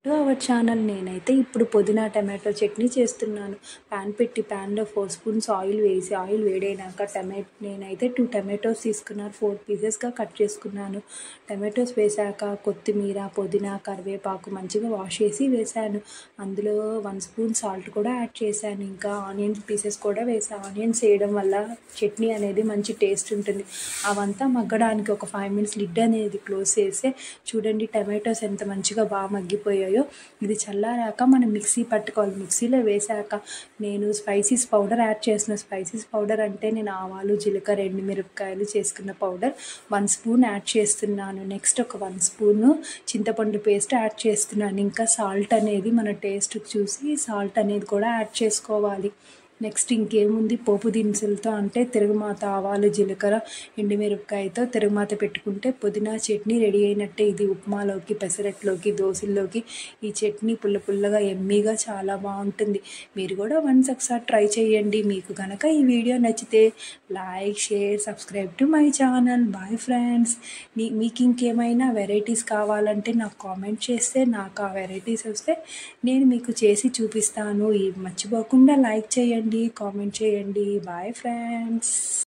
to our channel నేనైతే ఇప్పుడు పుదీనా టమాటో చట్నీ చేస్తున్నాను ప్యాన్ పెట్టి ప్యాన్లో ఫోర్ స్పూన్స్ ఆయిల్ వేసి ఆయిల్ వేడైనాక టమాటో నేనైతే టూ టమాటోస్ తీసుకున్నాను ఫోర్ పీసెస్గా కట్ చేసుకున్నాను టమాటోస్ వేసాక కొత్తిమీర పుదీనా కరివేపాకు మంచిగా వాష్ చేసి వేసాను అందులో వన్ స్పూన్ సాల్ట్ కూడా యాడ్ చేశాను ఇంకా ఆనియన్స్ పీసెస్ కూడా వేసాను ఆనియన్స్ వేయడం వల్ల చట్నీ అనేది మంచి టేస్ట్ ఉంటుంది అవంతా మగ్గడానికి ఒక ఫైవ్ మినిట్స్ లిడ్ అనేది క్లోజ్ చేస్తే చూడండి టమాటోస్ ఎంత మంచిగా బాగా మగ్గిపోయాయో ఇది చల్లారాక మనం మిక్సీ పట్టుకోవాలి మిక్సీలో వేసాక నేను స్పైసీస్ పౌడర్ యాడ్ చేసిన స్పైసీస్ పౌడర్ అంటే నేను ఆవాలు జీలకర్ర ఎండుమిరపకాయలు చేసుకున్న పౌడర్ వన్ స్పూన్ యాడ్ చేస్తున్నాను నెక్స్ట్ ఒక వన్ స్పూను చింతపండు పేస్ట్ యాడ్ చేస్తున్నాను ఇంకా సాల్ట్ అనేది మన టేస్ట్ చూసి సాల్ట్ అనేది కూడా యాడ్ చేసుకోవాలి నెక్స్ట్ ఇంకేముంది పోపు దినుసులతో అంటే తిరుగుమాత ఆవాలు జీలకర్ర ఎండుమిరపకాయతో తిరుగుమాత పెట్టుకుంటే పుదీనా చట్నీ రెడీ అయినట్టే ఇది ఉప్మాలోకి పెసరట్లోకి దోశల్లోకి ఈ చట్నీ పుల్ల పుల్లగా ఎమ్మీగా చాలా బాగుంటుంది మీరు కూడా వన్స్ ఒకసారి ట్రై చేయండి మీకు కనుక ఈ వీడియో నచ్చితే like share subscribe to my channel bye friends నీ మీకు ఇంకేమైనా వెరైటీస్ కావాలంటే నాకు కామెంట్ చేస్తే నాకు ఆ వెరైటీస్ వస్తే నేను మీకు చేసి చూపిస్తాను ఈ మర్చిపోకుండా లైక్ చేయండి కామెంట్ చేయండి బాయ్ ఫ్రెండ్స్